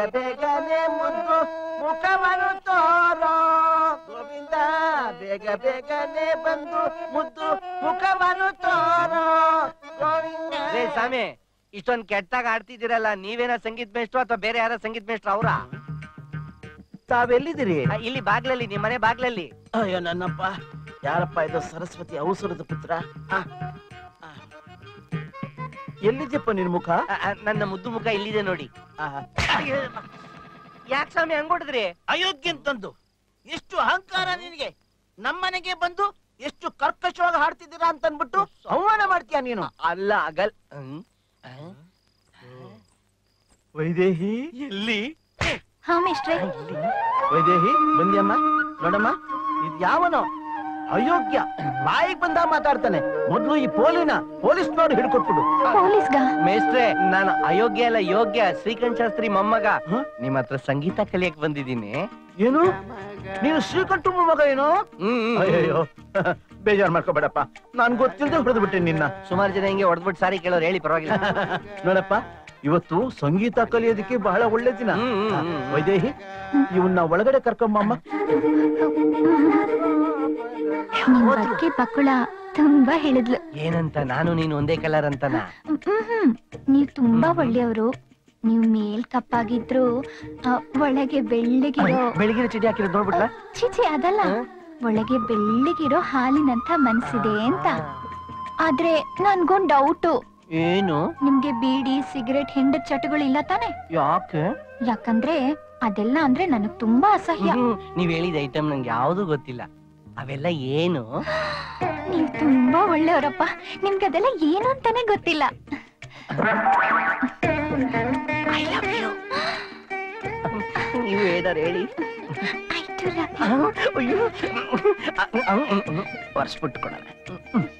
ಬೇಗನೆ ಮುದ್ದು ಮುಖವನ್ನು ತೋರೋ ಗೋವಿಂದ ಬೇಗ ಬೇಗನೆ ಬಂದು ಮುದ್ದು ಮುಖವನ್ನು ತೋರೋ ಗೋವಿಂದ ರೇ ಸ್ವಾಮಿ ಇಷ್ಟೊಂದ್ ಕೆಟ್ಟಾಗ ಆಡ್ತಿದ್ದೀರಲ್ಲ ನೀವೇನ ಸಂಗೀತ ಮೇಷ್ಟ್ರು ಅಥವಾ ಬೇರೆ ಯಾರ ಸಂಗೀತ ಮೇಷ್ಟ್ರು ಅವ್ರ ತಾವೆಲ್ಲಿದ್ದೀರಿ ಇಲ್ಲಿ ಬಾಗ್ಲಲ್ಲಿ ನಿಮ್ ಮನೆ ಬಾಗ್ಲಲ್ಲಿ ಅಯ್ಯೋ ನನ್ನಪ್ಪ ಯಾರಪ್ಪ ಇದು ಸರಸ್ವತಿ ಅವಸರದ ಪುತ್ರ ಆ, ಆ. ಎಲ್ಲಿದ್ಯಪ್ಪ ನಿನ್ ಮುಖ ಆ, ಆ, ನನ್ನ ಮುದ್ದು ಮುಖ ಇಲ್ಲಿದೆ ನೋಡಿ ಆಹಾ. ಯಾಕೆ ಸ್ವಾಮಿ ಹಂಗೊಡಿದ್ರಿ ಅಯೋಗ್ಯ ಅಂತಂದು ಎಷ್ಟು ಅಹಂಕಾರ ನಿನಗೆ ನಮ್ಮನೆಗೆ ಬಂದು ಎಷ್ಟು ಕರ್ಕಶವಾಗಿ ಹಾಡ್ತಿದ್ದೀರಾ ಅಂತ ಅನ್ಬಿಟ್ಟು ಅವಮಾನ ಮಾಡ್ತೀಯ ನೀನು ಅಲ್ಲ ಅಗಲ್ ಹ್ಮ್? ಆ? ವೈದೇಹಿ ಎಲ್ಲಿ ಹಾ ಮಿಸ್ಟ್ರೆ ವೈದೇಹಿ ಬಂದ್ಯಮ್ಮ ನೋಡಮ್ಮ ಇದು ಯಾವನೋ ಅಯೋಗ್ಯ ಬಾಯಿಗೆ ಬಂದ ಮಾತಾಡ್ತಾನೆ ಮೊದ್ಲು ಈ ಪೋಲಿನ ಪೊಲೀಸ್ ನೋಡಿ ಹಿಡ್ಕೊಟ್ಬಿಡು ಪೊಲೀಸ್ಗ ಮೇಷ್ಟ್ರೆ ನಾನು ಅಯೋಗ್ಯ ಅಲ್ಲ ಯೋಗ್ಯ ಶ್ರೀಕಂಠ ಶಾಸ್ತ್ರಿ ಮೊಮ್ಮಗ ಹ? ನಿಮ್ ಹತ್ರ ಸಂಗೀತ ಕಲಿಯಕ್ ಬಂದಿದ್ದೀನಿ ಏನು ನೀನು ಶ್ರೀಕಂಠ ಮಗ ಏನೋ ಹ್ಮ್, ಹ್ಮ್, ಹ್ಮ್. ಅಯ್ಯಯ್ಯೋ ಬೇಜಾರ್ ಮಾಡ್ಕೋಬೇಡಪ್ಪ ನಾನ್ ಗೊತ್ತಿಲ್ಲದೆ ಹೊಡೆದು ಬಿಟ್ಟೆ ನಿನ್ನ ಸುಮಾರು ಜನ ಹಿಂಗೆ ಹೊಡೆದ್ಬಿಟ್ಟು ಸಾರಿ ಕೇಳೋರು ಹೇಳಿ ಪರವಾಗಿಲ್ಲ ನೋಡಪ್ಪ ಇವತ್ತು ಸಂಗೀತ ಕಲಿಯೋದಕ್ಕೆ ಬಹಳ ಒಳ್ಳೆ ದಿನ ಹ್ಮ್, ಹ್ಮ್, ಹ್ಮ್, ಹ್ಮ್. ವೈದೇಹಿ ಇವನ್ನ ಒಳಗಡೆ ಕರ್ಕೊಂಬಮ್ಮ ನಿಮ್ ಬಗ್ಗೆ ಬಕ್ಕುಳ ತುಂಬಾ ಹೇಳಿದ್ಲು ಏನಂತ ನಾನು ನೀನು ಒಂದೇ ಕಲರ್ ಅಂತನಾ ಹ್ಮ್ ಹ್ಮ್ ನೀವ್ ತುಂಬಾ ಒಳ್ಳೆಯವರು ನೀವ್ ಮೇಲ್ ಕಪ್ಪಾಗಿದ್ರು ಆ, ಒಳಗೆ ಬೆಳ್ಳಗಿರೋ ಬೆಳಿಗ್ಗೆ ಚೀಟಿ ಹಾಕಿರೋದು ನೋಡ್ಬಿಟ್ಲ ಚಿಚಿ ಅದಲ್ಲ ಒಳಗೆ ಬೆಳ್ಳಗಿರೋ ಹಾಲಿನಂತ ಮನ್ಸಿದೆ ಅಂತ ಆದ್ರೆ ನನ್ಗೊಂದ್ ಡೌಟು ಏನು ನಿಮ್ಗೆ ಬೀಡಿ ಸಿಗರೆಟ್ ಹಿಂಡ ಚಟಗಳು ಇಲ್ಲ ತಾನೆ ಯಾಕೆ ಯಾಕಂದ್ರೆ ಅದೆಲ್ಲ ಅಂದ್ರೆ ನನಗ್ ತುಂಬಾ ಅಸಹ್ಯ ಹ್ಮ್, ನೀವ್ ಹೇಳಿದ ಐಟಮ್ ನಂಗೆ ಯಾವ್ದು ಗೊತ್ತಿಲ್ಲ ಅವೆಲ್ಲ ಏನು ನೀವ್ ತುಂಬಾ ಒಳ್ಳೆಯವರಪ್ಪ ನಿಮ್ಗೆ ಅದೆಲ್ಲ ಏನು ಅಂತಾನೆ ಗೊತ್ತಿಲ್ಲ ಐ ಲವ್ ಯು ನೀವು ಏನಾರು ಹೇಳಿ ಐ ಟು ಲವ್ ಯು ಅಯ್ಯೋ ಒರ್ಸ್ಬಿಟ್ಟು ಕೊಡಲ್ಲ